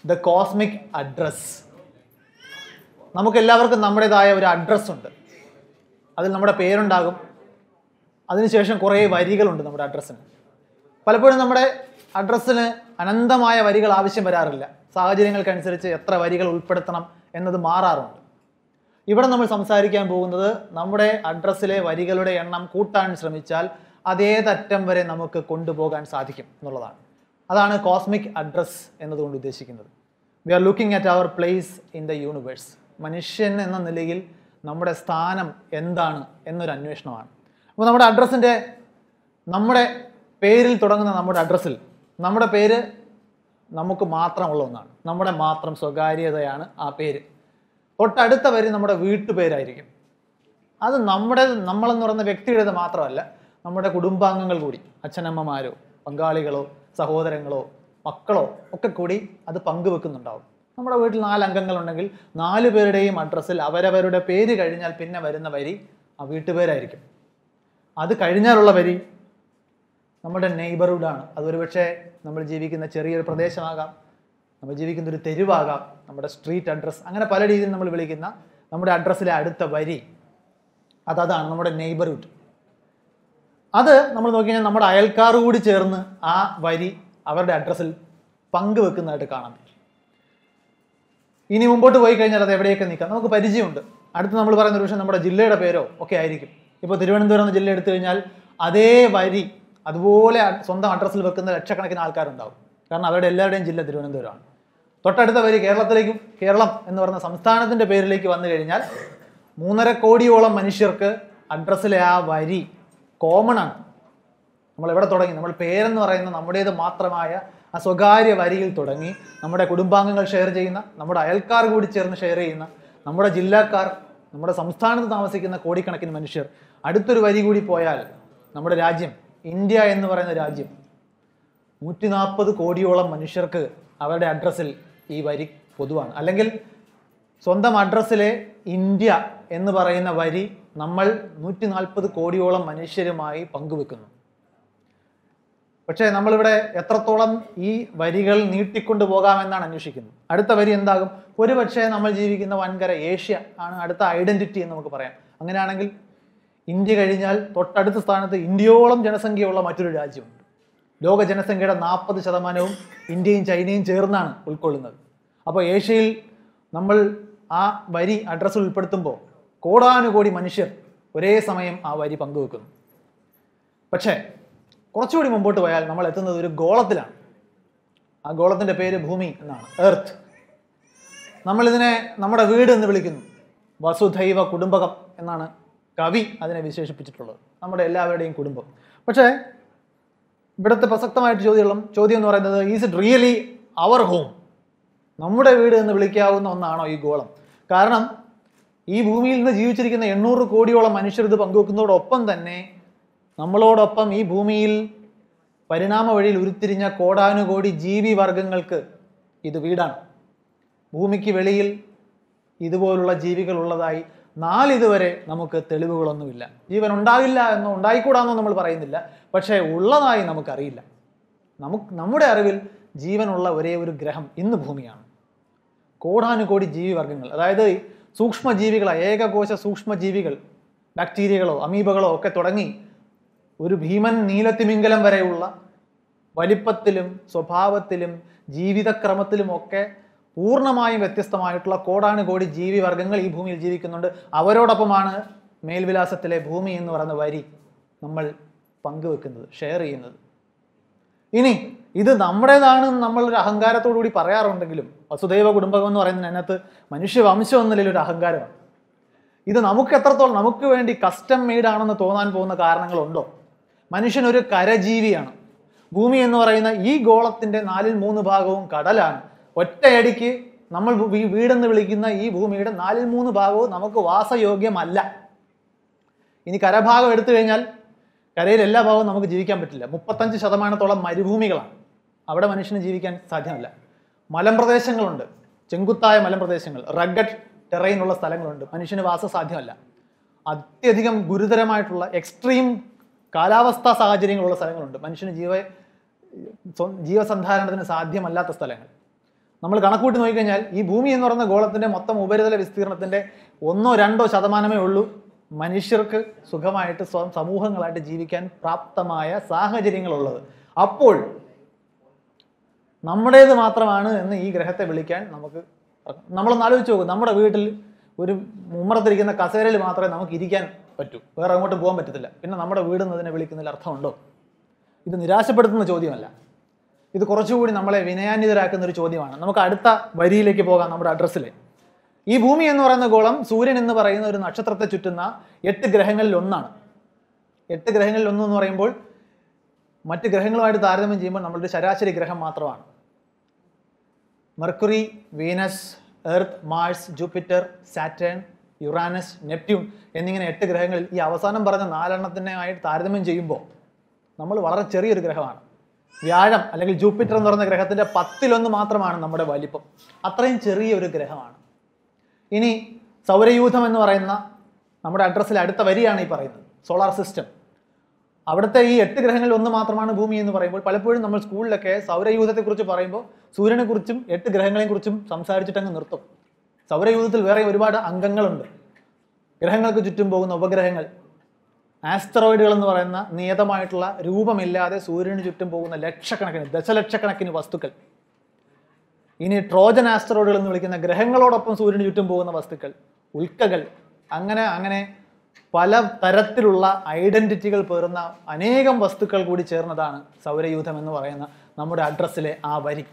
the cosmic address നമുക്കെല്ലാവർക്കും നമ്മുടേതായ ഒരു അഡ്രസ്സ് ഉണ്ട് അതിൽ നമ്മുടെ പേരുണ്ടാകും അതിനുശേഷം കുറേ വരികളുണ്ട് നമ്മുടെ അഡ്രസ്സിന് പലപ്പോഴും നമ്മുടെ അഡ്രസ്സിന് അനന്തമായ വരികൾ ആവശ്യം വരാറില്ല സാഹചര്യങ്ങൾക്കനുസരിച്ച് എത്ര വരികൾ ഉൾപ്പെടുത്തണം എന്നത് മാറാറുണ്ട് ഇവിടെ നമ്മൾ സംസാരിക്കാൻ പോകുന്നത് നമ്മുടെ അഡ്രസ്സിലെ വരികളുടെ എണ്ണം കൂട്ടാൻ ശ്രമിച്ചാൽ അതേതറ്റം വരെ നമുക്ക് കൊണ്ടുപോകാൻ സാധിക്കും എന്നുള്ളതാണ് അതാണ് കോസ്മിക് അഡ്രസ് എന്നതുകൊണ്ട് ഉദ്ദേശിക്കുന്നത് we are looking at our place in the universe മനുഷ്യൻ എന്ന നിലയിൽ നമ്മുടെ സ്ഥാനം എന്താണ് എന്നൊരു അന്വേഷണമാണ് അപ്പോൾ നമ്മുടെ അഡ്രസ്സിൻ്റെ നമ്മുടെ പേരിൽ തുടങ്ങുന്ന നമ്മുടെ അഡ്രസ്സിൽ നമ്മുടെ പേര് നമുക്ക് മാത്രമുള്ള ഒന്നാണ് നമ്മുടെ മാത്രം സ്വകാര്യതയാണ് ആ പേര് തൊട്ടടുത്ത വരി നമ്മുടെ വീട്ടുപേരായിരിക്കും അത് നമ്മുടെ നമ്മളെന്ന് പറയുന്ന വ്യക്തിയുടേത് മാത്രമല്ല നമ്മുടെ കുടുംബാംഗങ്ങൾ കൂടി അച്ഛനമ്മമാരോ പങ്കാളികളോ സഹോദരങ്ങളോ മക്കളോ ഒക്കെ കൂടി അത് പങ്കുവെക്കുന്നുണ്ടാവും നമ്മുടെ വീട്ടിൽ നാല് അംഗങ്ങളുണ്ടെങ്കിൽ നാല് പേരുടെയും അഡ്രസ്സിൽ അവരവരുടെ പേര് കഴിഞ്ഞാൽ പിന്നെ വരുന്ന വരി ആ വീട്ടുപേരായിരിക്കും അത് കഴിഞ്ഞാലുള്ള വരി നമ്മുടെ നെയ്ബർഹുഡാണ് അത് ഒരുപക്ഷെ നമ്മൾ ജീവിക്കുന്ന ചെറിയൊരു പ്രദേശമാകാം നമ്മൾ ജീവിക്കുന്ന ഒരു തെരുവാകാം നമ്മുടെ സ്ട്രീറ്റ് അഡ്രസ്സ് അങ്ങനെ പല രീതിയിൽ നമ്മൾ വിളിക്കുന്ന നമ്മുടെ അഡ്രസ്സിലെ അടുത്ത വരി അത് അതാണ് നമ്മുടെ നെയ്ബർഹുഡ് അത് നമ്മൾ നോക്കിക്കഴിഞ്ഞാൽ നമ്മുടെ അയൽക്കാർ കൂടി ചേർന്ന് ആ വരി അവരുടെ അഡ്രസ്സിൽ പങ്കുവെക്കുന്നതായിട്ട് കാണാം ഇനി മുമ്പോട്ട് പോയി കഴിഞ്ഞാൽ അത് എവിടെയൊക്കെ നിൽക്കാം നമുക്ക് പരിചയമുണ്ട് അടുത്ത് നമ്മൾ പറയുന്ന ഒരു പക്ഷേ നമ്മുടെ ജില്ലയുടെ പേരോ ഒക്കെ ആയിരിക്കും ഇപ്പോൾ തിരുവനന്തപുരം എന്ന ജില്ല എടുത്തു കഴിഞ്ഞാൽ അതേ വരി അതുപോലെ അ- സ്വന്തം അഡ്രസ്സിൽ വെക്കുന്ന ലക്ഷക്കണക്കിന് ആൾക്കാരുണ്ടാവും കാരണം അവരുടെ എല്ലാവരുടെയും ജില്ല തിരുവനന്തപുരമാണ് തൊട്ടടുത്ത വരി കേരളത്തിലേക്കും കേരളം എന്ന് പറയുന്ന സംസ്ഥാനത്തിൻ്റെ പേരിലേക്ക് വന്നു കഴിഞ്ഞാൽ മൂന്നര കോടിയോളം മനുഷ്യർക്ക് അഡ്രസ്സിലെ ആ വരി കോമൺ ആണ് നമ്മൾ എവിടെ തുടങ്ങി നമ്മൾ പേരെന്ന് പറയുന്ന നമ്മുടേത് മാത്രമായ ആ സ്വകാര്യ വരിയിൽ തുടങ്ങി നമ്മുടെ കുടുംബാംഗങ്ങൾ ഷെയർ ചെയ്യുന്ന നമ്മുടെ അയൽക്കാർ കൂടി ചേർന്ന് ഷെയർ ചെയ്യുന്ന നമ്മുടെ ജില്ലക്കാർ നമ്മുടെ സംസ്ഥാനത്ത് താമസിക്കുന്ന കോടിക്കണക്കിന് മനുഷ്യർ അടുത്തൊരു വരി കൂടി പോയാൽ നമ്മുടെ രാജ്യം ഇന്ത്യ എന്ന് പറയുന്ന രാജ്യം നൂറ്റി നാൽപ്പത് കോടിയോളം മനുഷ്യർക്ക് അവരുടെ അഡ്രസ്സിൽ ഈ വരി പൊതുവാണ് അല്ലെങ്കിൽ സ്വന്തം അഡ്രസ്സിലെ ഇന്ത്യ എന്ന് പറയുന്ന വരി നമ്മൾ നൂറ്റി നാൽപ്പത് കോടിയോളം മനുഷ്യരുമായി പങ്കുവെക്കുന്നു പക്ഷേ നമ്മളിവിടെ എത്രത്തോളം ഈ വരികൾ നീട്ടിക്കൊണ്ടു പോകാമെന്നാണ് അന്വേഷിക്കുന്നത് അടുത്ത വരി എന്താകും ഒരുപക്ഷെ നമ്മൾ ജീവിക്കുന്ന വൻകര ഏഷ്യ ആണ് അടുത്ത ഐഡന്റിറ്റി എന്ന് നമുക്ക് പറയാം അങ്ങനെയാണെങ്കിൽ ഇന്ത്യ കഴിഞ്ഞാൽ തൊട്ടടുത്ത സ്ഥാനത്ത് ഇന്ത്യയോളം ജനസംഖ്യയുള്ള മറ്റൊരു രാജ്യമുണ്ട് ലോക ജനസംഖ്യയുടെ നാൽപ്പത് ശതമാനവും ഇന്ത്യയും ചൈനയും ചേർന്നാണ് ഉൾക്കൊള്ളുന്നത് അപ്പോൾ ഏഷ്യയിൽ നമ്മൾ ആ വരി അഡ്രസ്സ് ഉൾപ്പെടുത്തുമ്പോൾ കോടാനുകോടി മനുഷ്യർ ഒരേ സമയം ആ വരി പങ്കുവെക്കുന്നു പക്ഷേ കുറച്ചുകൂടി മുമ്പോട്ട് പോയാൽ നമ്മൾ എത്തുന്നത് ഒരു ഗോളത്തിലാണ് ആ ഗോളത്തിൻ്റെ പേര് ഭൂമി എന്നാണ് എർത്ത് നമ്മളിതിനെ നമ്മുടെ വീട് എന്ന് വിളിക്കുന്നു വസുധൈവ കുടുംബകം എന്നാണ് കവി അതിനെ വിശേഷിപ്പിച്ചിട്ടുള്ളത് നമ്മുടെ എല്ലാവരുടെയും കുടുംബം പക്ഷേ ഇവിടുത്തെ പ്രസക്തമായിട്ട് ചോദ്യം ചോദ്യം എന്ന് പറയുന്നത് is it really our home നമ്മുടെ വീട് എന്ന് വിളിക്കാവുന്ന ഒന്നാണോ ഈ ഗോളം കാരണം ഈ ഭൂമിയിൽ നിന്ന് ജീവിച്ചിരിക്കുന്ന എണ്ണൂറ് കോടിയോളം മനുഷ്യർ ഇത് പങ്കുവെക്കുന്നതോടൊപ്പം തന്നെ നമ്മളോടൊപ്പം ഈ ഭൂമിയിൽ പരിണാമ വഴിയിൽ ഉരുത്തിരിഞ്ഞ കോടാനുകോടി ജീവി വർഗങ്ങൾക്ക് ഇത് വീടാണ് ഭൂമിക്ക് വെളിയിൽ ഇതുപോലുള്ള ജീവികൾ ഉള്ളതായി നാളിതുവരെ നമുക്ക് തെളിവുകളൊന്നുമില്ല ജീവൻ ഉണ്ടാകില്ല എന്നോ ഉണ്ടായിക്കൂടാന്നോ നമ്മൾ പറയുന്നില്ല പക്ഷേ ഉള്ളതായി നമുക്കറിയില്ല നമുക്ക് നമ്മുടെ അറിവിൽ ജീവനുള്ള ഒരേ ഒരു ഗ്രഹം ഇന്ന് ഭൂമിയാണ് കോടാനുകോടി ജീവിവർഗങ്ങൾ അതായത് സൂക്ഷ്മജീവികളായ ഏകകോശ സൂക്ഷ്മജീവികൾ ബാക്ടീരിയകളോ അമീബകളോ ഒക്കെ തുടങ്ങി ഒരു ഭീമൻ നീലത്തിമിംഗലം വരെയുള്ള വലിപ്പത്തിലും സ്വഭാവത്തിലും ജീവിതക്രമത്തിലും ഒക്കെ പൂർണ്ണമായും വ്യത്യസ്തമായിട്ടുള്ള കോടാനുകോടി ജീവിവർഗങ്ങൾ ഈ ഭൂമിയിൽ ജീവിക്കുന്നുണ്ട് അവരോടൊപ്പമാണ് മേൽവിലാസത്തിലെ ഭൂമി എന്ന് പറയുന്ന വരി നമ്മൾ പങ്കുവെക്കുന്നത് ഷെയർ ചെയ്യുന്നത് ഇനി ഇത് നമ്മുടേതാണ് നമ്മൾ ഒരു അഹങ്കാരത്തോടു കൂടി പറയാറുണ്ടെങ്കിലും വസുദൈവ കുടുംബകം എന്ന് പറയുന്നതിനകത്ത് മനുഷ്യവംശം എന്ന നിലയിൽ ഒരു അഹങ്കാരമാണ് ഇത് നമുക്ക് എത്രത്തോളം നമുക്ക് വേണ്ടി കസ്റ്റം മെയ്ഡ് ആണെന്ന് തോന്നാൻ പോകുന്ന കാരണങ്ങളുണ്ടോ മനുഷ്യൻ ഒരു കരജീവിയാണ് ഭൂമി എന്ന് പറയുന്ന ഈ ഗോളത്തിന്റെ നാലിൽ മൂന്ന് ഭാഗവും കടലാണ് ഒറ്റയടിക്ക് നമ്മൾ വീ- വീടെന്ന് വിളിക്കുന്ന ഈ ഭൂമിയുടെ നാലിൽ മൂന്ന് ഭാഗവും നമുക്ക് വാസയോഗ്യമല്ല ഇനി കരഭാഗം എടുത്തു കഴിഞ്ഞാൽ കരയിൽ എല്ലാ ഭാഗവും നമുക്ക് ജീവിക്കാൻ പറ്റില്ല മുപ്പത്തഞ്ച് ശതമാനത്തോളം മരുഭൂമികളാണ് അവിടെ മനുഷ്യന് ജീവിക്കാൻ സാധ്യമല്ല മലമ്പ്രദേശങ്ങളുണ്ട് ചെങ്കുത്തായ മലമ്പ്രദേശങ്ങൾ റഗഡ് ടെറൈൻ ഉള്ള സ്ഥലങ്ങളുണ്ട് മനുഷ്യന് വാസ സാധ്യമല്ല അത്യധികം ഗുരുതരമായിട്ടുള്ള എക്സ്ട്രീം കാലാവസ്ഥാ സാഹചര്യങ്ങളുള്ള സ്ഥലങ്ങളുണ്ട് മനുഷ്യന് ജീവ സ്വ- ജീവസന്ധാരണത്തിന് സാധ്യമല്ലാത്ത സ്ഥലങ്ങൾ നമ്മൾ കണക്കൂട്ടി നോക്കിക്കഴിഞ്ഞാൽ ഈ ഭൂമി എന്ന് പറയുന്ന ഗോളത്തിന്റെ മൊത്തം ഉപരിതല വിസ്തീർണത്തിന്റെ ഒന്നോ രണ്ടോ ശതമാനമേ ഉള്ളൂ മനുഷ്യർക്ക് സുഖമായിട്ട് സ്വന്തം സമൂഹങ്ങളായിട്ട് ജീവിക്കാൻ പ്രാപ്തമായ സാഹചര്യങ്ങളുള്ളത് അപ്പോൾ നമ്മുടേത് മാത്രമാണ് എന്ന് ഈ ഗ്രഹത്തെ വിളിക്കാൻ നമുക്ക് നമ്മളൊന്ന് ആലോചിച്ച് നോക്കും നമ്മുടെ വീട്ടിൽ ഒരു ഉമ്മറത്തിരിക്കുന്ന കസേരയിൽ മാത്രമേ നമുക്ക് ഇരിക്കാൻ പറ്റൂ വേറെ അങ്ങോട്ട് പോകാൻ പറ്റത്തില്ല പിന്നെ നമ്മുടെ വീട് എന്നതിനെ വിളിക്കുന്നതിൽ അർത്ഥമുണ്ടോ ഇത് നിരാശപ്പെടുത്തുന്ന ചോദ്യമല്ല ഇത് കുറച്ചുകൂടി നമ്മളെ വിനയാന്വിതരാക്കുന്ന ഒരു ചോദ്യമാണ് നമുക്ക് അടുത്ത വരിയിലേക്ക് പോകാം നമ്മുടെ അഡ്രസ്സിൽ ഈ ഭൂമി എന്ന് പറയുന്ന ഗോളം സൂര്യൻ എന്ന് പറയുന്ന ഒരു നക്ഷത്രത്തെ ചുറ്റുന്ന എട്ട് ഗ്രഹങ്ങളിൽ ഒന്നാണ് എട്ട് ഗ്രഹങ്ങളിൽ ഒന്ന് എന്ന് പറയുമ്പോൾ മറ്റ് ഗ്രഹങ്ങളുമായിട്ട് താരതമ്യം ചെയ്യുമ്പോൾ നമ്മളുടെ ശരാശരി ഗ്രഹം മാത്രമാണ് Mercury Venus Earth Mars Jupiter Saturn Uranus Neptune എന്നിങ്ങനെ എട്ട് ഗ്രഹങ്ങളിൽ ഈ അവസാനം പറഞ്ഞ നാലെണ്ണത്തിനായിട്ട് താരതമ്യം ചെയ്യുമ്പോൾ നമ്മൾ വളരെ ചെറിയൊരു ഗ്രഹമാണ് വ്യാഴം അല്ലെങ്കിൽ ജൂപ്പിറ്റർ എന്ന് പറയുന്ന ഗ്രഹത്തിന്റെ പത്തിലൊന്ന് മാത്രമാണ് നമ്മുടെ വലിപ്പം അത്രയും ചെറിയ ഒരു ഗ്രഹമാണ് ഇനി സൗരയൂഥം എന്ന് പറയുന്ന നമ്മുടെ അഡ്രസ്സിൽ അടുത്ത വരിയാണ് ഈ പറയുന്നത് സോളാർ സിസ്റ്റം അവിടുത്തെ ഈ എട്ട് ഗ്രഹങ്ങളിൽ ഒന്ന് മാത്രമാണ് ഭൂമി എന്ന് പറയുമ്പോൾ പലപ്പോഴും നമ്മൾ സ്കൂളിലൊക്കെ സൗരയൂഥത്തെക്കുറിച്ച് പറയുമ്പോൾ സൂര്യനെക്കുറിച്ചും എട്ട് ഗ്രഹങ്ങളെയും കുറിച്ചും സംസാരിച്ചിട്ടങ്ങ് നിർത്തും സൗരയൂഥത്തിൽ വേറെ ഒരുപാട് അംഗങ്ങളുണ്ട് ഗ്രഹങ്ങൾക്ക് ചുറ്റും പോകുന്ന ഉപഗ്രഹങ്ങൾ ആസ്തറോയിഡുകൾ എന്ന് പറയുന്ന നിയതമായിട്ടുള്ള രൂപമില്ലാതെ സൂര്യന് ചുറ്റും പോകുന്ന ലക്ഷക്കണക്കിന് ദശലക്ഷക്കണക്കിന് വസ്തുക്കൾ ഇനി ട്രോജൻ ആസ്തറോയിഡുകൾ എന്ന് വിളിക്കുന്ന ഗ്രഹങ്ങളോടൊപ്പം സൂര്യന് ചുറ്റും പോകുന്ന വസ്തുക്കൾ ഉൽക്കകൾ അങ്ങനെ അങ്ങനെ പല തരത്തിലുള്ള ഐഡന്റിറ്റികൾ പേറുന്ന അനേകം വസ്തുക്കൾ കൂടി ചേർന്നതാണ് സൗരയൂഥം എന്ന് പറയുന്ന നമ്മുടെ അഡ്രസ്സിലെ ആ വരി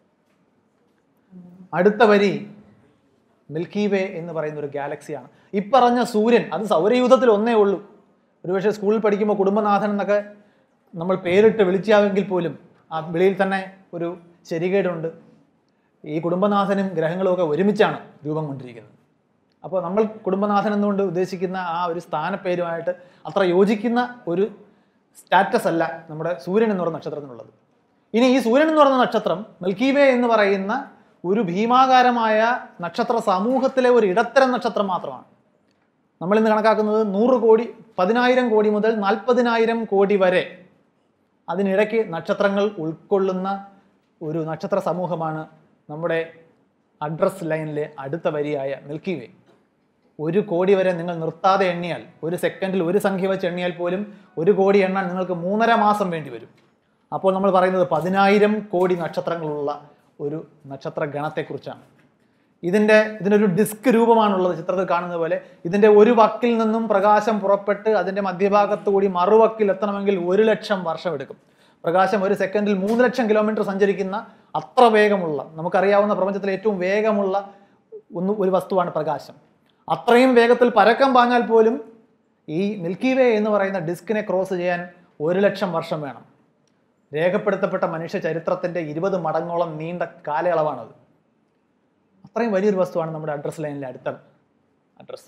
അടുത്ത വരി മിൽക്കി വേ എന്ന് പറയുന്ന ഒരു ഗാലക്സിയാണ് ഇപ്പറഞ്ഞ സൂര്യൻ അത് സൗരയൂഥത്തിൽ ഒന്നേ ഉള്ളൂ ഒരുപക്ഷെ സ്കൂളിൽ പഠിക്കുമ്പോൾ കുടുംബനാഥൻ എന്നൊക്കെ നമ്മൾ പേരിട്ട് വിളിച്ചാവെങ്കിൽ പോലും ആ വിളിയിൽ തന്നെ ഒരു ശരികേടുണ്ട് ഈ കുടുംബനാഥനും ഗ്രഹങ്ങളും ഒക്കെ ഒരുമിച്ചാണ് രൂപം കൊണ്ടിരിക്കുന്നത് അപ്പോൾ നമ്മൾ കുടുംബനാഥൻ എന്നുകൊണ്ട് ഉദ്ദേശിക്കുന്ന ആ ഒരു സ്ഥാനപ്പേരുമായിട്ട് അത്ര യോജിക്കുന്ന ഒരു സ്റ്റാറ്റസ് അല്ല നമ്മുടെ സൂര്യൻ എന്ന് പറയുന്ന നക്ഷത്രത്തിനുള്ളത് ഇനി ഈ സൂര്യൻ എന്ന് പറയുന്ന നക്ഷത്രം മിൽക്കി വേ എന്ന് പറയുന്ന ഒരു ഭീമാകാരമായ നക്ഷത്ര സമൂഹത്തിലെ ഒരു ഇടത്തരം നക്ഷത്രം മാത്രമാണ് നമ്മൾ ഇന്ന് കണക്കാക്കുന്നത് നൂറ് കോടി പതിനായിരം കോടി മുതൽ നാൽപ്പതിനായിരം കോടി വരെ അതിനിടയ്ക്ക് നക്ഷത്രങ്ങൾ ഉൾക്കൊള്ളുന്ന ഒരു നക്ഷത്ര സമൂഹമാണ് നമ്മുടെ അഡ്രസ് ലൈനിലെ അടുത്ത വരിയായ മിൽക്കി വേ ഒരു കോടി വരെ നിങ്ങൾ നിർത്താതെ എണ്ണിയാൽ ഒരു സെക്കൻഡിൽ ഒരു സംഖ്യ വെച്ച് എണ്ണിയാൽ പോലും ഒരു കോടി എണ്ണാൻ നിങ്ങൾക്ക് മൂന്നര മാസം വേണ്ടി വരും അപ്പോൾ നമ്മൾ പറയുന്നത് പതിനായിരം കോടി നക്ഷത്രങ്ങളുള്ള ഒരു നക്ഷത്ര ഗണത്തെക്കുറിച്ചാണ് ഇതിൻ്റെ ഇതിനൊരു ഡിസ്ക് രൂപമാണുള്ളത് ചിത്രത്തിൽ കാണുന്നത് പോലെ ഇതിൻ്റെ ഒരു വക്കിൽ നിന്നും പ്രകാശം പുറപ്പെട്ട് അതിൻ്റെ മധ്യഭാഗത്ത് കൂടി മറുവക്കിൽ എത്തണമെങ്കിൽ ഒരു ലക്ഷം വർഷം എടുക്കും പ്രകാശം ഒരു സെക്കൻഡിൽ മൂന്ന് ലക്ഷം കിലോമീറ്റർ സഞ്ചരിക്കുന്ന അത്ര വേഗമുള്ള നമുക്കറിയാവുന്ന പ്രപഞ്ചത്തിലെ ഏറ്റവും വേഗമുള്ള ഒന്ന് ഒരു വസ്തുവാണ് പ്രകാശം അത്രയും വേഗത്തിൽ പരക്കം പാഞ്ഞാൽ പോലും ഈ മിൽക്കി വേ എന്ന് പറയുന്ന ഡിസ്കിനെ ക്രോസ് ചെയ്യാൻ ഒരു ലക്ഷം വർഷം വേണം രേഖപ്പെടുത്തപ്പെട്ട മനുഷ്യ ചരിത്രത്തിന്റെ ഇരുപത് മടങ്ങോളം നീണ്ട കാലയളവാണത് അത്രയും വലിയൊരു വസ്തുവാണ് നമ്മുടെ അഡ്രസ് ലൈനിലെ അടുത്ത അഡ്രസ്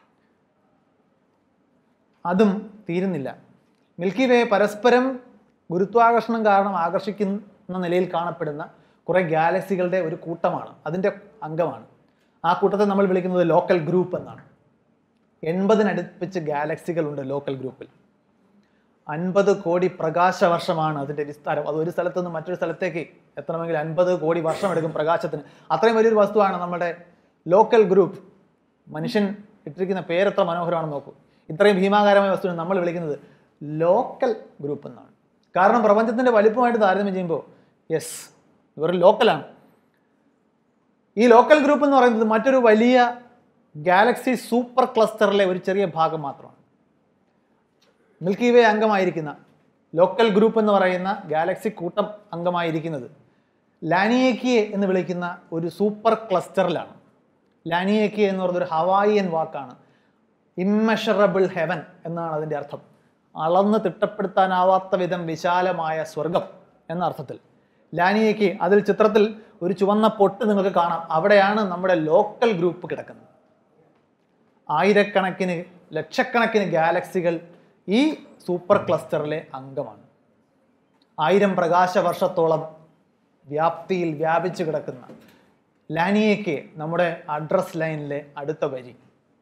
അതും തീരുന്നില്ല മിൽക്കി വേ പരസ്പരം ഗുരുത്വാകർഷണം കാരണം ആകർഷിക്കുന്ന നിലയിൽ കാണപ്പെടുന്ന കുറേ ഗാലക്സികളുടെ ഒരു കൂട്ടമാണ് അതിൻ്റെ അംഗമാണ് ആ കൂട്ടത്തെ നമ്മൾ വിളിക്കുന്നത് ലോക്കൽ ഗ്രൂപ്പ് എന്നാണ് എൺപതിനടുപ്പിച്ച് ഗാലക്സികളുണ്ട് ലോക്കൽ ഗ്രൂപ്പിൽ അൻപത് കോടി പ്രകാശവർഷമാണ് അതിൻ്റെ വിസ്താരം അത് ഒരു സ്ഥലത്ത് നിന്ന് മറ്റൊരു സ്ഥലത്തേക്ക് എത്തണമെങ്കിൽ അൻപത് കോടി വർഷം എടുക്കും പ്രകാശത്തിന് അത്രയും വലിയൊരു വസ്തുവാണ് നമ്മുടെ ലോക്കൽ ഗ്രൂപ്പ് മനുഷ്യൻ ഇട്ടിരിക്കുന്ന പേരെത്ര മനോഹരമാണെന്ന് നോക്കൂ ഇത്രയും ഭീമാകാരമായ വസ്തുവിനെ നമ്മൾ വിളിക്കുന്നത് ലോക്കൽ ഗ്രൂപ്പ് എന്നാണ് കാരണം പ്രപഞ്ചത്തിൻ്റെ വലിപ്പമായിട്ട് താരതമ്യം ചെയ്യുമ്പോൾ യെസ് ഇവർ ലോക്കലാണ് ഈ ലോക്കൽ ഗ്രൂപ്പ് എന്ന് പറയുന്നത് മറ്റൊരു വലിയ ഗാലക്സി സൂപ്പർ ക്ലസ്റ്ററിലെ ഒരു ചെറിയ ഭാഗം മാത്രമാണ് മിൽക്കി വേ അംഗമായിരിക്കുന്ന ലോക്കൽ ഗ്രൂപ്പ് എന്ന് പറയുന്ന ഗാലക്സി കൂട്ടം അംഗമായിരിക്കുന്നത് ലാനിയേക്കിയെ എന്ന് വിളിക്കുന്ന ഒരു സൂപ്പർ ക്ലസ്റ്ററിലാണ് ലാനിയേക്കിയ എന്ന് പറയുന്ന ഒരു ഹവായിയൻ വാക്കാണ് ഇമ്മെഷറബിൾ ഹെവൻ എന്നാണ് അതിൻ്റെ അർത്ഥം അളന്ന് തിട്ടപ്പെടുത്താനാവാത്ത വിധം വിശാലമായ സ്വർഗം എന്ന അർത്ഥത്തിൽ ലാനിയേക്ക് അതിൽ ചിത്രത്തിൽ ഒരു ചുവന്ന പൊട്ട് നിങ്ങൾക്ക് കാണാം അവിടെയാണ് നമ്മുടെ ലോക്കൽ ഗ്രൂപ്പ് കിടക്കുന്നത് ആയിരക്കണക്കിന് ലക്ഷക്കണക്കിന് ഗാലക്സികൾ ഈ സൂപ്പർ ക്ലസ്റ്ററിലെ അംഗമാണ് ആയിരം പ്രകാശ വർഷത്തോളം വ്യാപ്തിയിൽ വ്യാപിച്ചു കിടക്കുന്ന ലാനിയയ്ക്ക് നമ്മുടെ അഡ്രസ് ലൈനിലെ അടുത്ത വരി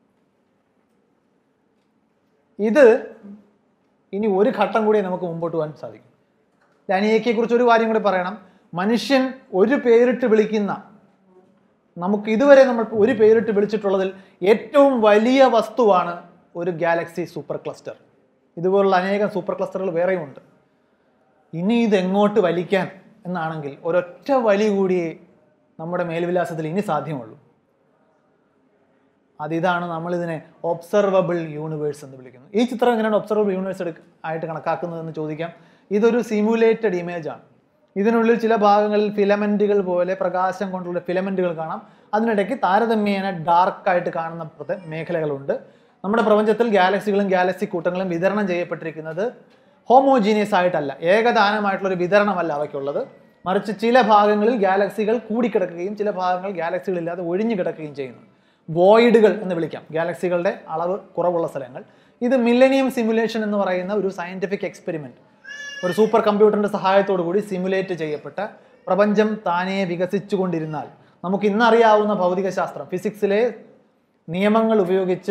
ഇത് ഇനി ഒരു ഘട്ടം കൂടി നമുക്ക് മുമ്പോട്ട് പോകാൻ സാധിക്കും ലാനിയയ്ക്കെ കുറിച്ച് ഒരു കാര്യം കൂടി പറയണം മനുഷ്യൻ ഒരു പേരിട്ട് വിളിക്കുന്ന നമുക്ക് ഇതുവരെ നമ്മൾ ഒരു പേരിട്ട് വിളിച്ചിട്ടുള്ളതിൽ ഏറ്റവും വലിയ വസ്തുവാണ് ഒരു ഗാലക്സി സൂപ്പർ ക്ലസ്റ്റർ ഇതുപോലുള്ള അനേകം സൂപ്പർ ക്ലസ്റ്ററുകൾ വേറെയും ഉണ്ട് ഇനി ഇത് എങ്ങോട്ട് വലിക്കാൻ എന്നാണെങ്കിൽ ഒരൊറ്റ വലി കൂടിയേ നമ്മുടെ മേൽവിലാസത്തിൽ ഇനി സാധ്യമുള്ളൂ അതിതാണ് നമ്മളിതിനെ ഒബ്സർവബിൾ യൂണിവേഴ്സ് എന്ന് വിളിക്കുന്നത് ഈ ചിത്രം എങ്ങനെയാണ് ഒബ്സർവബിൾ യൂണിവേഴ്സ് എടുക്ക ആയിട്ട് കണക്കാക്കുന്നതെന്ന് ചോദിക്കാം ഇതൊരു സിമുലേറ്റഡ് ഇമേജ് ആണ് ഇതിനുള്ളിൽ ചില ഭാഗങ്ങളിൽ ഫിലമെന്റുകൾ പോലെ പ്രകാശം കൊണ്ടുള്ള ഫിലമെന്റുകൾ കാണാം അതിനിടയ്ക്ക് താരതമ്യേന ഡാർക്കായിട്ട് കാണുന്ന പ്രത- മേഖലകളുണ്ട് നമ്മുടെ പ്രപഞ്ചത്തിൽ ഗാലക്സികളും ഗാലക്സി കൂട്ടങ്ങളും വിതരണം ചെയ്യപ്പെട്ടിരിക്കുന്നത് ഹോമോജീനിയസ് ആയിട്ടല്ല ഏകദാനമായിട്ടുള്ള ഒരു വിതരണമല്ല അവയ്ക്കുള്ളത് മറിച്ച് ചില ഭാഗങ്ങളിൽ ഗാലക്സികൾ കൂടിക്കിടക്കുകയും ചില ഭാഗങ്ങൾ ഗാലക്സികൾ ഇല്ലാതെ ഒഴിഞ്ഞു കിടക്കുകയും ചെയ്യുന്നു വോയിഡുകൾ എന്ന് വിളിക്കാം ഗാലക്സികളുടെ അളവ് കുറവുള്ള സ്ഥലങ്ങൾ ഇത് മില്ലനിയം സിമുലേഷൻ എന്ന് പറയുന്ന ഒരു സയന്റിഫിക് എക്സ്പെരിമെന്റ് ഒരു സൂപ്പർ കമ്പ്യൂട്ടറിന്റെ സഹായത്തോടു കൂടി സിമുലേറ്റ് ചെയ്യപ്പെട്ട പ്രപഞ്ചം താനെ വികസിച്ചുകൊണ്ടിരുന്നാൽ നമുക്ക് ഇന്നറിയാവുന്ന ഭൗതികശാസ്ത്രം ഫിസിക്സിലെ നിയമങ്ങൾ ഉപയോഗിച്ച്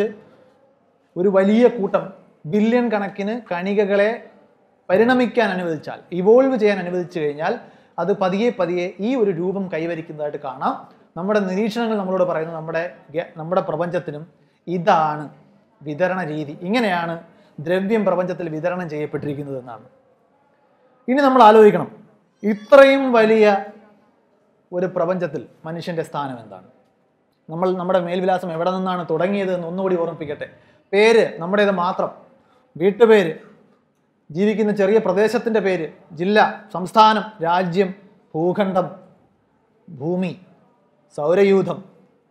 ഒരു വലിയ കൂട്ടം ബില്യൺ കണക്കിന് കണികകളെ പരിണമിക്കാൻ അനുവദിച്ചാൽ ഇവോൾവ് ചെയ്യാൻ അനുവദിച്ചു കഴിഞ്ഞാൽ അത് പതിയെ പതിയെ ഈ ഒരു രൂപം കൈവരിക്കുന്നതായിട്ട് കാണാം നമ്മുടെ നിരീക്ഷണങ്ങൾ നമ്മളോട് പറയുന്നത് നമ്മുടെ ഗ- നമ്മുടെ പ്രപഞ്ചത്തിനും ഇതാണ് വിതരണ രീതി ഇങ്ങനെയാണ് ദ്രവ്യം പ്രപഞ്ചത്തിൽ വിതരണം ചെയ്യപ്പെട്ടിരിക്കുന്നത് എന്നാണ് ഇനി നമ്മൾ ആലോചിക്കണം ഇത്രയും വലിയ ഒരു പ്രപഞ്ചത്തിൽ മനുഷ്യന്റെ സ്ഥാനം എന്താണ് നമ്മൾ നമ്മുടെ മേൽവിലാസം എവിടെ നിന്നാണ് തുടങ്ങിയത് എന്ന് ഒന്നുകൂടി ഓർമ്മിപ്പിക്കട്ടെ പേര് നമ്മുടേത് മാത്രം വീട്ടുപേര് ജീവിക്കുന്ന ചെറിയ പ്രദേശത്തിൻ്റെ പേര് ജില്ല സംസ്ഥാനം രാജ്യം ഭൂഖണ്ഡം ഭൂമി സൗരയൂഥം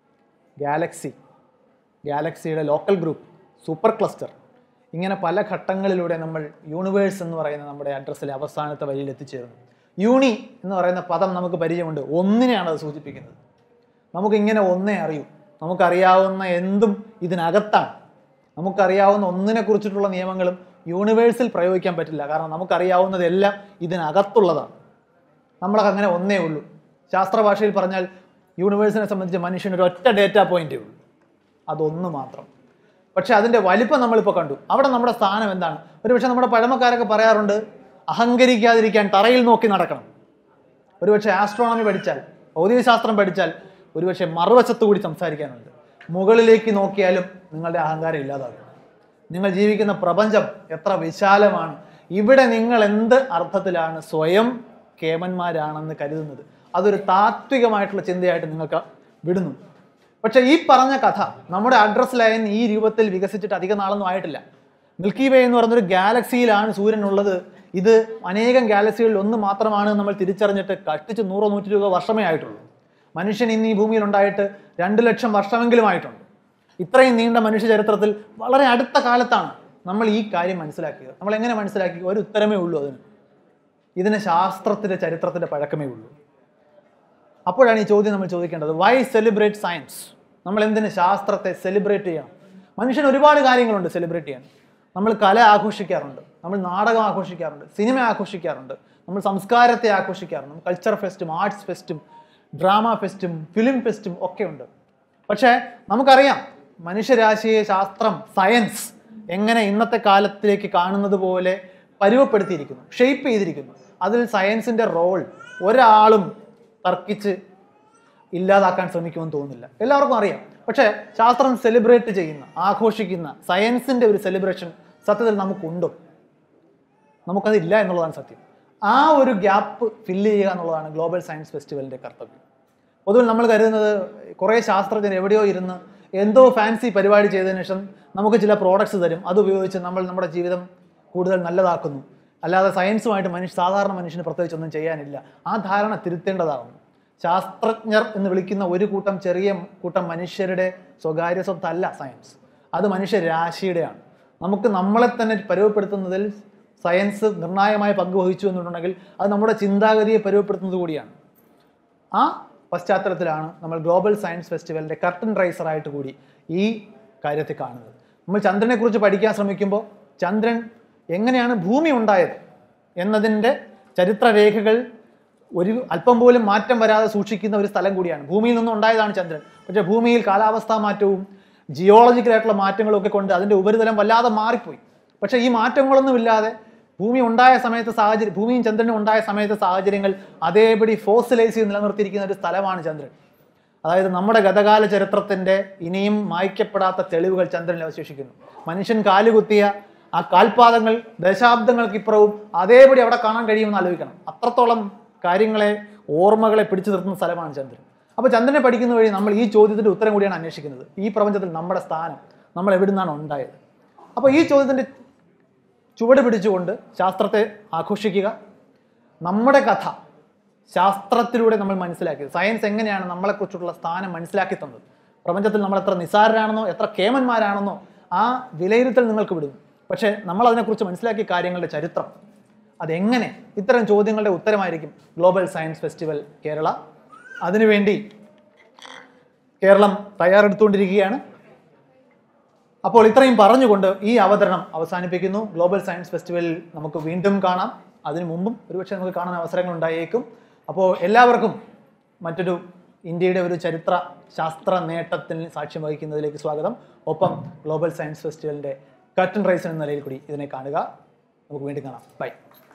ഗാലക്സി ഗാലക്സിയുടെ ലോക്കൽ ഗ്രൂപ്പ് സൂപ്പർ ക്ലസ്റ്റർ ഇങ്ങനെ പല ഘട്ടങ്ങളിലൂടെ നമ്മൾ യൂണിവേഴ്സ് എന്ന് പറയുന്ന നമ്മുടെ അഡ്രസ്സിലെ അവസാനത്തെ വരിയിൽ എത്തിച്ചേരുന്നു യൂണി എന്ന് പറയുന്ന പദം നമുക്ക് പരിചയമുണ്ട് ഒന്നിനെയാണ് അത് സൂചിപ്പിക്കുന്നത് നമുക്കിങ്ങനെ ഒന്നേ അറിയൂ നമുക്കറിയാവുന്ന എന്തും ഇതിനകത്താണ് നമുക്കറിയാവുന്ന ഒന്നിനെ കുറിച്ചിട്ടുള്ള നിയമങ്ങളും യൂണിവേഴ്സിൽ പ്രയോഗിക്കാൻ പറ്റില്ല കാരണം നമുക്കറിയാവുന്നതെല്ലാം ഇതിനകത്തുള്ളതാണ് നമ്മളൊക്കെ അങ്ങനെ ഒന്നേ ഉള്ളൂ ശാസ്ത്ര ഭാഷയിൽ പറഞ്ഞാൽ യൂണിവേഴ്സിനെ സംബന്ധിച്ച് മനുഷ്യന് ഒരു ഒറ്റ ഡേറ്റാ പോയിന്റേ ഉള്ളൂ അതൊന്ന് മാത്രം പക്ഷെ അതിൻ്റെ വലിപ്പം നമ്മളിപ്പോൾ കണ്ടു അവിടെ നമ്മുടെ സ്ഥാനം എന്താണ് ഒരുപക്ഷെ നമ്മുടെ പഴമക്കാരൊക്കെ പറയാറുണ്ട് അഹങ്കരിക്കാതിരിക്കാൻ തറയിൽ നോക്കി നടക്കണം ഒരുപക്ഷെ ആസ്ട്രോണമി പഠിച്ചാൽ ഭൗതികശാസ്ത്രം പഠിച്ചാൽ ഒരുപക്ഷെ മറുവശത്തു കൂടി സംസാരിക്കാനുണ്ട് മുകളിലേക്ക് നോക്കിയാലും നിങ്ങളുടെ അഹങ്കാരം ഇല്ലാതാകും നിങ്ങൾ ജീവിക്കുന്ന പ്രപഞ്ചം എത്ര വിശാലമാണ് ഇവിടെ നിങ്ങൾ എന്ത് അർത്ഥത്തിലാണ് സ്വയം കേമന്മാരാണെന്ന് കരുതുന്നത് അതൊരു താത്വികമായിട്ടുള്ള ചിന്തയായിട്ട് നിങ്ങൾക്ക് വിടുന്നു പക്ഷേ ഈ പറഞ്ഞ കഥ നമ്മുടെ അഡ്രസ് ലൈൻ ഈ രൂപത്തിൽ വികസിച്ചിട്ട് അധിക നാളൊന്നും ആയിട്ടില്ല മിൽക്കി വേ എന്ന് പറയുന്നൊരു ഗാലക്സിയിലാണ് സൂര്യൻ ഉള്ളത് ഇത് അനേകം ഗാലക്സികളിൽ ഒന്ന് മാത്രമാണ് നമ്മൾ തിരിച്ചറിഞ്ഞിട്ട് കഷ്ടിച്ച് നൂറോ നൂറ്റി രൂപ വർഷമേ ആയിട്ടുള്ളൂ മനുഷ്യൻ ഇന്ന് ഈ ഭൂമിയിൽ ഉണ്ടായിട്ട് രണ്ട് ലക്ഷം വർഷമെങ്കിലും ആയിട്ടുണ്ട് ഇത്രയും നീണ്ട മനുഷ്യ ചരിത്രത്തിൽ വളരെ അടുത്ത കാലത്താണ് നമ്മൾ ഈ കാര്യം മനസ്സിലാക്കിയത് നമ്മൾ എങ്ങനെ മനസ്സിലാക്കി ഒരു ഉത്തരമേ ഉള്ളൂ അതിന് ഇതിന് ശാസ്ത്രത്തിന്റെ ചരിത്രത്തിന്റെ പഴക്കമേ ഉള്ളൂ അപ്പോഴാണ് ഈ ചോദ്യം നമ്മൾ ചോദിക്കേണ്ടത് വൈ സെലിബ്രേറ്റ് സയൻസ് നമ്മൾ എന്തിന് ശാസ്ത്രത്തെ സെലിബ്രേറ്റ് ചെയ്യണം മനുഷ്യൻ ഒരുപാട് കാര്യങ്ങളുണ്ട് സെലിബ്രേറ്റ് ചെയ്യാൻ നമ്മൾ കല ആഘോഷിക്കാറുണ്ട് നമ്മൾ നാടകം ആഘോഷിക്കാറുണ്ട് സിനിമ ആഘോഷിക്കാറുണ്ട് നമ്മൾ സംസ്കാരത്തെ ആഘോഷിക്കാറുണ്ട് കൾച്ചർ ഫെസ്റ്റും ആർട്സ് ഫെസ്റ്റും ഡ്രാമ ഫെസ്റ്റും ഫിലിം ഫെസ്റ്റും ഒക്കെ ഉണ്ട് പക്ഷേ നമുക്കറിയാം മനുഷ്യരാശിയെ ശാസ്ത്രം സയൻസ് എങ്ങനെ ഇന്നത്തെ കാലത്തിലേക്ക് കാണുന്നത് പോലെ പരുവപ്പെടുത്തിയിരിക്കുന്നു ഷെയ്പ്പ് ചെയ്തിരിക്കുന്നു അതിൽ സയൻസിന്റെ റോൾ ഒരാളും തർക്കിച്ച് ഇല്ലാതാക്കാൻ ശ്രമിക്കുമെന്ന് തോന്നുന്നില്ല എല്ലാവർക്കും അറിയാം പക്ഷേ ശാസ്ത്രം സെലിബ്രേറ്റ് ചെയ്യുന്ന ആഘോഷിക്കുന്ന സയൻസിന്റെ ഒരു സെലിബ്രേഷൻ സത്യത്തിൽ നമുക്കുണ്ടോ നമുക്കതില്ല എന്നുള്ളതാണ് സത്യം ആ ഒരു ഗ്യാപ്പ് ഫില്ല് ചെയ്യുക എന്നുള്ളതാണ് ഗ്ലോബൽ സയൻസ് ഫെസ്റ്റിവലിന്റെ കർത്തവ്യം പൊതുവിൽ നമ്മൾ കരുതുന്നത് കുറേ ശാസ്ത്രജ്ഞർ എവിടെയോ ഇരുന്ന് എന്തോ ഫാൻസി പരിപാടി ചെയ്തതിനു ശേഷം നമുക്ക് ചില പ്രോഡക്ട്സ് തരും അത് ഉപയോഗിച്ച് നമ്മൾ നമ്മുടെ ജീവിതം കൂടുതൽ നല്ലതാക്കുന്നു അല്ലാതെ സയൻസുമായിട്ട് മനുഷ്യ സാധാരണ മനുഷ്യന് പ്രത്യേകിച്ചൊന്നും ചെയ്യാനില്ല ആ ധാരണ തിരുത്തേണ്ടതാകുന്നു ശാസ്ത്രജ്ഞർ എന്ന് വിളിക്കുന്ന ഒരു കൂട്ടം ചെറിയ കൂട്ടം മനുഷ്യരുടെ സ്വകാര്യ സ്വത്തല്ല സയൻസ് അത് മനുഷ്യരാശിയുടെയാണ് നമുക്ക് നമ്മളെ തന്നെ പരുവപ്പെടുത്തുന്നതിൽ സയൻസ് നിർണായകമായ പങ്ക് വഹിച്ചു എന്നുണ്ടെങ്കിൽ അത് നമ്മുടെ ചിന്താഗതിയെ പരുവപ്പെടുത്തുന്നത് കൂടിയാണ് ആ പശ്ചാത്തലത്തിലാണ് നമ്മൾ ഗ്ലോബൽ സയൻസ് ഫെസ്റ്റിവലിൻ്റെ കർട്ടൻ റൈസറായിട്ട് കൂടി ഈ കാര്യത്തെ കാണുന്നത് നമ്മൾ ചന്ദ്രനെക്കുറിച്ച് പഠിക്കാൻ ശ്രമിക്കുമ്പോൾ ചന്ദ്രൻ എങ്ങനെയാണ് ഭൂമി ഉണ്ടായത് എന്നതിൻ്റെ ചരിത്രരേഖകൾ ഒരു അല്പം പോലും മാറ്റം വരാതെ സൂക്ഷിക്കുന്ന ഒരു സ്ഥലം കൂടിയാണ് ഭൂമിയിൽ നിന്നും ഉണ്ടായതാണ് ചന്ദ്രൻ പക്ഷേ ഭൂമിയിൽ കാലാവസ്ഥാ മാറ്റവും ജിയോളജിക്കലായിട്ടുള്ള മാറ്റങ്ങളും ഒക്കെ കൊണ്ട് അതിൻ്റെ ഉപരിതലം വല്ലാതെ മാറിപ്പോയി പക്ഷേ ഈ മാറ്റങ്ങളൊന്നുമില്ലാതെ ഭൂമി ഉണ്ടായ സമയത്ത് സാഹചര്യം ഭൂമിയും ചന്ദ്രനും ഉണ്ടായ സമയത്ത് സാഹചര്യങ്ങൾ അതേപടി ഫോസിലൈസ് ചെയ്ത് നിലനിർത്തിയിരിക്കുന്ന ഒരു സ്ഥലമാണ് ചന്ദ്രൻ അതായത് നമ്മുടെ ഗതകാല ചരിത്രത്തിന്റെ ഇനിയും മായ്ക്കപ്പെടാത്ത തെളിവുകൾ ചന്ദ്രനിൽ അവശേഷിക്കുന്നു മനുഷ്യൻ കാലുകുത്തിയ ആ കാൽപാദങ്ങൾ ദശാബ്ദങ്ങൾക്കിപ്പുറവും അതേപടി അവിടെ കാണാൻ കഴിയുമെന്ന് ആലോചിക്കണം അത്രത്തോളം കാര്യങ്ങളെ ഓർമ്മകളെ പിടിച്ചു നിർത്തുന്ന സ്ഥലമാണ് ചന്ദ്രൻ അപ്പോൾ ചന്ദ്രനെ പഠിക്കുന്ന വഴി നമ്മൾ ഈ ചോദ്യത്തിന്റെ ഉത്തരം കൂടിയാണ് അന്വേഷിക്കുന്നത് ഈ പ്രപഞ്ചത്തിൽ നമ്മുടെ സ്ഥാനം നമ്മൾ എവിടെ നിന്നാണ് ഉണ്ടായത് അപ്പോൾ ഈ ചോദ്യത്തിന്റെ ചുവട് പിടിച്ചുകൊണ്ട് ശാസ്ത്രത്തെ ആഘോഷിക്കുക നമ്മുടെ കഥ ശാസ്ത്രത്തിലൂടെ നമ്മൾ മനസ്സിലാക്കിയത് സയൻസ് എങ്ങനെയാണ് നമ്മളെക്കുറിച്ചുള്ള സ്ഥാനം മനസ്സിലാക്കി തന്നത് പ്രപഞ്ചത്തിൽ നമ്മൾ എത്ര നിസാരരാണെന്നോ എത്ര കേമന്മാരാണെന്നോ ആ വിലയിരുത്തൽ നിങ്ങൾക്ക് വിടും പക്ഷേ നമ്മൾ അതിനെക്കുറിച്ച് മനസ്സിലാക്കിയ കാര്യങ്ങളുടെ ചരിത്രം അതെങ്ങനെ ഇത്തരം ചോദ്യങ്ങളുടെ ഉത്തരമായിരിക്കും ഗ്ലോബൽ സയൻസ് ഫെസ്റ്റിവൽ കേരള അതിനുവേണ്ടി കേരളം തയ്യാറെടുത്തുകൊണ്ടിരിക്കുകയാണ് അപ്പോൾ ഇത്രയും പറഞ്ഞുകൊണ്ട് ഈ അവതരണം അവസാനിപ്പിക്കുന്നു ഗ്ലോബൽ സയൻസ് ഫെസ്റ്റിവലിൽ നമുക്ക് വീണ്ടും കാണാം അതിനു മുമ്പും ഒരുപക്ഷെ നമുക്ക് കാണാൻ അവസരങ്ങൾ ഉണ്ടായേക്കും അപ്പോൾ എല്ലാവർക്കും മറ്റൊരു ഇന്ത്യയുടെ ഒരു ചരിത്ര ശാസ്ത്ര നേട്ടത്തിന് സാക്ഷ്യം വഹിക്കുന്നതിലേക്ക് സ്വാഗതം ഒപ്പം ഗ്ലോബൽ സയൻസ് ഫെസ്റ്റിവലിൻ്റെ കർട്ടൻ റൈസ് എന്ന നിലയിൽ കൂടി ഇതിനെ കാണുക നമുക്ക് വീണ്ടും കാണാം ബൈ